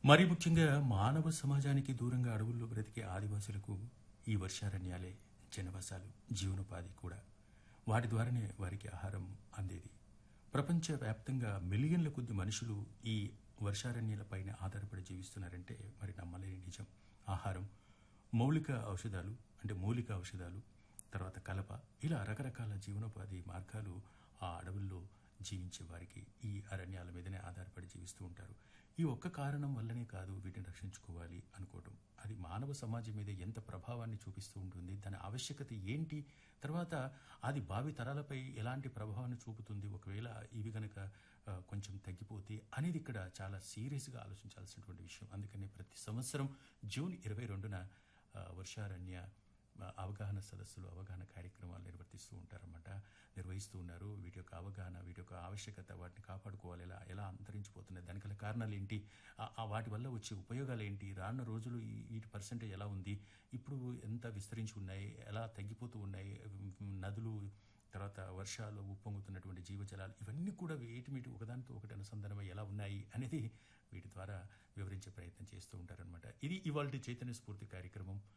మరి ముఖ్యంగా మానవ సమాజానికి దూరంగా అడవుల్లో బ్రతికే ఆదివాసులకు ఈ వర్షారణ్యాలే జనవాసాలు జీవనోపాధి కూడా వాటి ద్వారానే వారికి ఆహారం అందేది ప్రపంచవ్యాప్తంగా మిలియన్ల కొద్ది మనుషులు ఈ వర్షారణ్యాలపైన ఆధారపడి జీవిస్తున్నారంటే మరి నమ్మలేని నిజం ఆహారం మౌలిక ఔషధాలు అంటే మూలిక ఔషధాలు తర్వాత కలప ఇలా రకరకాల జీవనోపాధి మార్గాలు ఆ అడవుల్లో జీవించే వారికి ఈ అరణ్యాల మీదనే ఆధారపడి జీవిస్తూ ఉంటారు ఈ ఒక్క కారణం వల్లనే కాదు వీటిని రక్షించుకోవాలి అనుకోవడం అది మానవ సమాజం మీద ఎంత ప్రభావాన్ని చూపిస్తూ ఉంటుంది దాని ఆవశ్యకత ఏంటి తర్వాత అది భావి తరాలపై ఎలాంటి ప్రభావాన్ని చూపుతుంది ఒకవేళ ఇవి కనుక ఆ, కొంచెం తగ్గిపోతే అనేది ఇక్కడ చాలా సీరియస్గా ఆలోచించాల్సినటువంటి విషయం అందుకని ప్రతి సంవత్సరం జూన్ ఇరవై రెండున ఆ, వర్షారణ్య ఆ, అవగాహన సదస్సులు అవగాహన కార్యక్రమాలు నిర్వర్తిస్తూ ఉంటారన్నమాట నిర్వహిస్తూ ఉన్నారు వీటి యొక్క అవగాహన వీటి యొక్క ఆవశ్యకత వాటిని కాపాడుకోవాలి ఎలా ఎలా అంతరించిపోతున్నాయి దానికి గల కారణాలు ఏంటి ఆ- ఆ వాటి వల్ల వచ్చే ఉపయోగాలు ఏంటి రానున్న రోజులు ఈ- వీటి పర్సెంటేజ్ ఎలా ఉంది ఇప్పుడు ఎంత విస్తరించి ఉన్నాయి ఎలా తగ్గిపోతూ ఉన్నాయి ఉమ్, నదులు తర్వాత వర్షాలు ఉప్పొంగుతున్నటువంటి జీవజలాలు ఇవన్నీ కూడా వీటి మీటి ఒకదానితో ఒకటి అనుసంధానమై ఎలా ఉన్నాయి అనేది వీటి ద్వారా వివరించే ప్రయత్నం చేస్తూ ఉంటారనమాట ఇది ఇవాళ చైతన్య స్ఫూర్తి కార్యక్రమం